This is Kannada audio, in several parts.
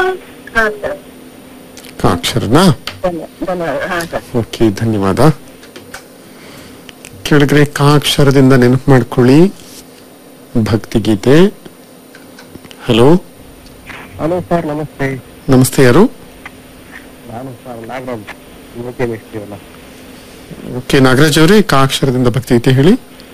ಹಾ ಸರ್ ಕ ಅಕ್ಷರನಾ ಧನ್ಯ- ಧನ್ಯವಾದ ಹಾ ಸರ್ ಓಕೆ ಧನ್ಯವಾದ ಕೆಳಗಡೆ ಕ ಅಕ್ಷರದಿಂದ ನೆನಪು ಮಾಡ್ಕೊಳ್ಳಿ ಭಕ್ತಿಗೀತೆ ಹಲೋ ಹಲೋ ಸರ್ ನಮಸ್ತೆ ನಮಸ್ತೆ ಯಾರು ನಾನು ಸರ್ ನಾಗರಾಜ್ ಯುವಕ ಅಲ್ಲ ಓಕೆ ನಾಗರಾಜ್ ಅವರೇ ಕ ಅಕ್ಷರದಿಂದ ಭಕ್ತಿಗೀತೆ ಹೇಳಿ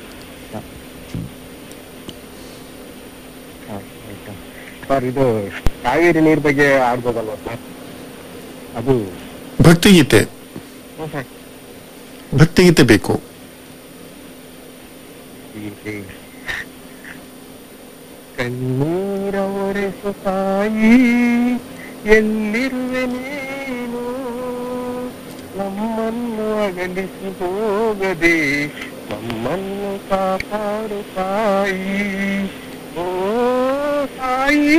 ಸರ್ ಇದು ಕಾವೇರಿ ನೀರ್ ಬಗ್ಗೆ ಆಡ್ಬೋದಲ್ವಾ ಸರ್ ಅದು ಭಕ್ತಿಗೀತೆ ಹ್ಞೂ ಸರ್ ಭಕ್ತಿಗೀತೆ ಬೇಕು ಈ- ಈ ಕಣ್ಣೀರ ಒರೆಸು ತಾಯಿ ಎಲ್ಲಿರುವೆ ನೀನು ನಮ್ಮನ್ನು ಅಗಲಿಸಿ ಹೋಗದೆ ನಮ್ಮನ್ನು ಕಾಪಾಡು ತಾಯಿ ಓ ತಾಯಿ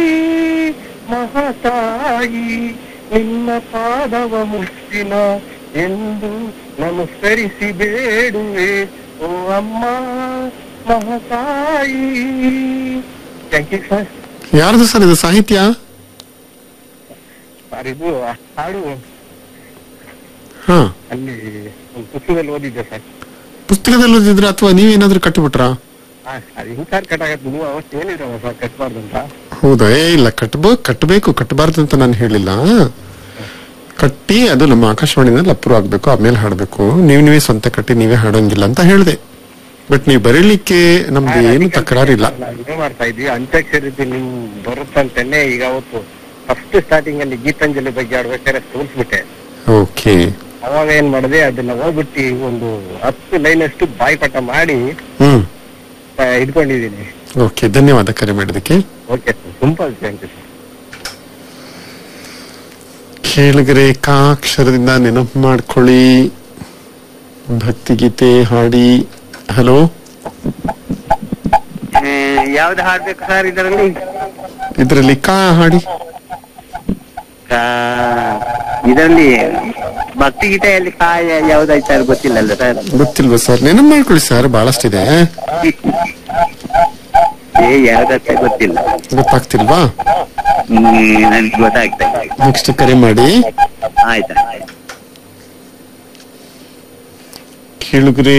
ಮಹಾತಾಯಿ ನಿನ್ನ ಪಾದವ ಮುಟ್ಟಿನ ಎಂದು ನಮಸ್ಕರಿಸಿ ಬೇಡುವೆ ಓ ಅಮ್ಮ ಮಹಾತಾಯಿ ಥ್ಯಾಂಕ್ ಯು ಸರ್ ಯಾರ್ದು ಸರ್ ಇದು ಸಾಹಿತ್ಯ ಸರ್ ಇದು ಹಾಡು ಹಾ ಅಲ್ಲಿ ಒಂದು ಪುಸ್ತಕದಲ್ಲಿ ಓದಿದ್ದೆ ಸರ್ ಪುಸ್ತಕದಲ್ಲಿ ಓದಿದ್ರ ಅಥವಾ ನೀವೇನಾದ್ರೂ ಕಟ್ಟಿಬಿಟ್ರಾ ಹಾ ಅದು ಹಿಂಗ್ ಸರ್ ಕಟ್ಟಾಗತ್ತೆ ನೀವು ಅವತ್ತು ಹೇಳಿದ್ರಲ್ಲ ಸರ್ ಕಟ್ಬಾರ್ದು ಅಂತ ಹೌದಾ ಏ ಇಲ್ಲ ಕಟ್ಬೋ ಕಟ್ಟಬೇಕು ಕಟ್ಟಬಾರ್ದು ಅಂತ ನಾನು ಹೇಳಿಲ್ಲ ಕಟ್ಟಿ ಅದು ನಮ್ಮ ಆಕಾಶವಾಣಿನಲ್ಲಿ ಅಪ್ರೂವ್ ಆಗ್ಬೇಕು ಆಮೇಲೆ ಹಾಡ್ಬೇಕು ನೀವ್ ನೀವೇ ಸ್ವಂತ ಕಟ್ಟಿ ನೀವೇ ಹಾಡಂಗಿಲ್ಲ ಅಂತ ಹೇಳಿದೆ ಬಟ್ ನೀವು ಬರೀಲಿಕ್ಕೆ ನಮ್ದು ಏನು ತಕರಾರಿಲ್ಲ ನಾವು ಇದೇ ಮಾಡ್ತಾ ಇದ್ವಿ ಅಂತ್ಯಾಕ್ಷರಿ ನಿಮ್ ಬರುತ್ತಂತೆನೆ ಈಗ ಅವತ್ತು ಫಸ್ಟ್ ಸ್ಟಾರ್ಟಿಂಗ್ ಅಲ್ಲಿ ಗೀತಾಂಜಲಿ ಬಗ್ಗೆ ಆಡ್ಬೇಕಾದ್ರೆ ತೋರಿಸ್ಬಿಟ್ಟೆ ಓಕೆ ಅವಾಗ ಏನ್ ಮಾಡಿದೆ ಅದನ್ನ ಹೋಗ್ಬಿಟ್ಟು ಒಂದು ಹತ್ತು ಲೈನ್ ಅಷ್ಟು ಬಾಯ್ಪಾಠ ಮಾಡಿ ಹ್ಮ್ ಆ, ಇಟ್ಕೊಂಡಿದೀನಿ ಓಕೆ ಧನ್ಯವಾದ ಕರೆ ಮಾಡಿದಕ್ಕೆ okay sir simple thank you sir ಕೇಳಿದ್ರೆ ಕಾಕ್ಷರದಿಂದ ನೆನಪು ಮಾಡ್ಕೊಳ್ಳಿ ಭಕ್ತಿಗೀತೆ ಹಾಡಿ ಹಲೋ ಯಾವ್ದು ಹಾಡ್ಬೇಕು ಸರ್ ಇದರಲ್ಲಿ ಇದರಲ್ಲಿ ಕಾ ಹಾಡಿ ಇದರಲ್ಲಿ ಭಕ್ತಿ ಗೀತೆಯಲ್ಲಿ ಕಾಯ ಯಾವ್ದಾಯ್ತು ಗೊತ್ತಿಲ್ಲಲ್ಲ ಸರ್ ಗೊತ್ತಿಲ್ವಾ ಸರ್ ನೆನಪು ಮಾಡ್ಕೊಳ್ಳಿ ಸರ್ ಬಹಳಷ್ಟಿದೆ ಏ ಯಾವ್ದಾಯ್ತು ಗೊತ್ತಿಲ್ಲ ಗೊತ್ತಾಗ್ತಿಲ್ವಾ ಹ್ಮ್ ನನ್ಗೆ ಗೊತ್ತಾಗ್ತಾ ಇಲ್ಲ. ನೆಕ್ಸ್ಟ್ ಕರೆ ಮಾಡಿ ಆಯ್ತಾ ಕೇಳುಗ್ರಿ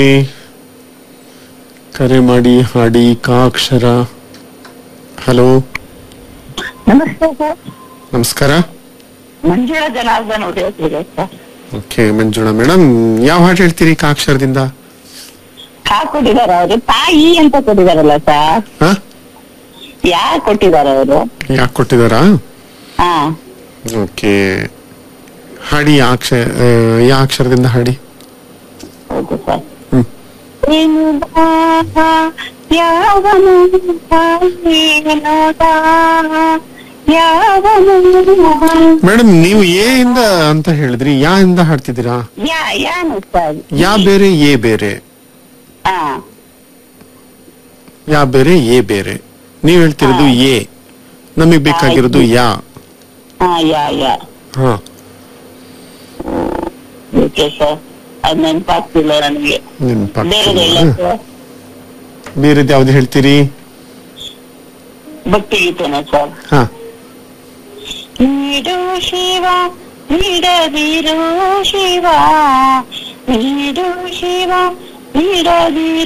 ಕರೆ ಮಾಡಿ ಹಾಡಿ ಕಾ ಅಕ್ಷರ ಹಲೋ ನಮಸ್ತೆ ಸರ್ ನಮಸ್ಕಾರ ಮಂಜುಳಾ ಜನಾರ್ದನ್ ಅವ್ರು ಹೇಳ್ತೀರಾ ಸರ್ ಓಕೆ ಮಂಜುಳಾ ಮೇಡಮ್ ಯಾವ ಹಾಡು ಹೇಳ್ತೀರಿ ಕಾ ಅಕ್ಷರದಿಂದ ಹಾ ಕೊಟ್ಟಿದಾರ ಅವರು ತಾಯಿ ಅಂತ ಕೊಟ್ಟಿದಾರಲ್ಲ ಸರ್ ಹಾ ಯಾ ಕೊಟ್ಟಿದಾರ ಅವರು ಯಾಕೆ ಕೊಟ್ಟಿದಾರಾ ಹಾ ಓಕೆ ಹಾಡಿ ಯಾ ಅಕ್ಷರ ಆ, ಯಾ ಅಕ್ಷರದಿಂದ ಹಾಡಿ ಹೌದು ಸರ್ ಹ್ಮ್ ಏನು ಬಾ ಯಾವನು ಏನೋದ ಯಾವನು ಮೇಡಮ್ ನೀವು ಎ ಇಂದ ಅಂತ ಹೇಳಿದ್ರಿ ಯಾ ಇಂದ ಹಾಡ್ತಿದ್ದೀರಾ ಯಾ ಯಾನು ಸರ್ ಯಾ ಬೇರೆ ಎ ಬೇರೆ ಹಾ ಯಾ ಬೇರೆ ಎ ಬೇರೆ ನೀವ್ ಹೇಳ್ತಿರೋದು ಎ ನಮಗ್ ಬೇಕಾಗಿರೋದು ಯಾ ಹಾ ಯಾ ಯಾ ಹಾ ಓಕೆ ಸರ್ ಅದ್ ನೆನ್ಪಾಗ್ತಿಲ್ಲ ನನಗೆ ಬೇರೆದಿಲ್ಲ ನೆನ್ಪಾಗ್ತಿಲ್ಲ ಸರ್ ಬೇರೆದ್ ಯಾವ್ದು ಹೇಳ್ತೀರಿ ಭಕ್ತಿ ಗೀತೆನ ಸರ್ ಹಾ ನೀಡು ಶಿವ ನೀಡದಿರು ಶಿವ ನೀಡು ಶಿವ ನೀಡದಿರು